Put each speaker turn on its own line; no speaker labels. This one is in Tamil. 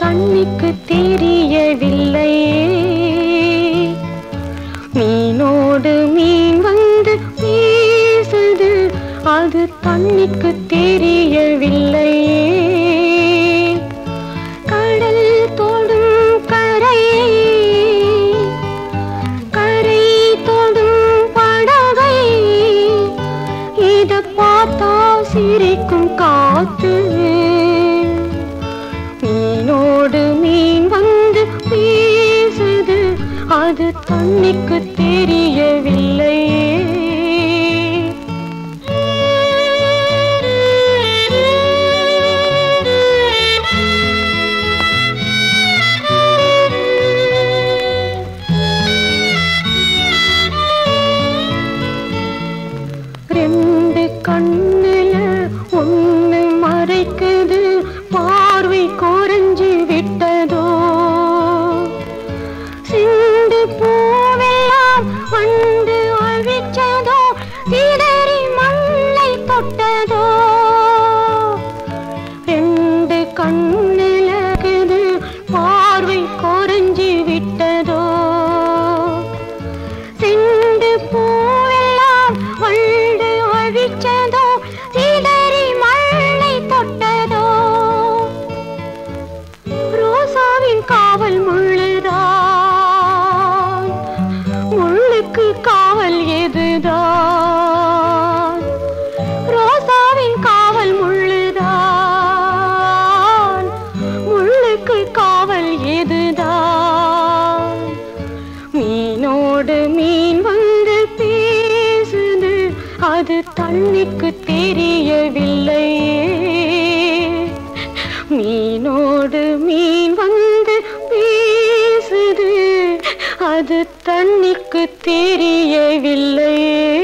தண்ணிக்கு தெரியவில்லை மீனோடு மீன் வந்து பேசுது அது தண்ணிக்கு தெரியவில்லை கடல் தொடும் கரையை கரை தொடும் படகை இத பார்த்தா சிரிக்கும் காத்து மீனோடு மீன் வந்து பேசுது அது தண்ணிக்கு தெரியவில்லை ரெண்டு கண்ணுல ஒண்ணு மறைக்குது பார்வை குறைஞ்சு விட்டதோ சிந்து பூவெல்லாம் வந்து அழிச்சதோ சிதறி மண்ணை தொட்டதோ ரெண்டு கண்ணுல இருக்குது பார்வை குறைஞ்சு விட்டதோ சிந்து பூவெல்லாம் வண்டு அழிச்சதோ சிதறி மண்ணை தொட்டதோ ரோசாவின் காவல் முள்ளுதான் முள்ளுக்கு காவல் எதுதான் ரோசாவின் காவல் முள்ளுதான் முள்ளுக்கு காவல் எதுதான் மீனோடு மீன் வந்து பேசுது அது தண்ணிக்கு தெரியவில்லை மீனோடு மீன் வந்து பேசுது அது தண்ணிக்கு தெரியவில்லை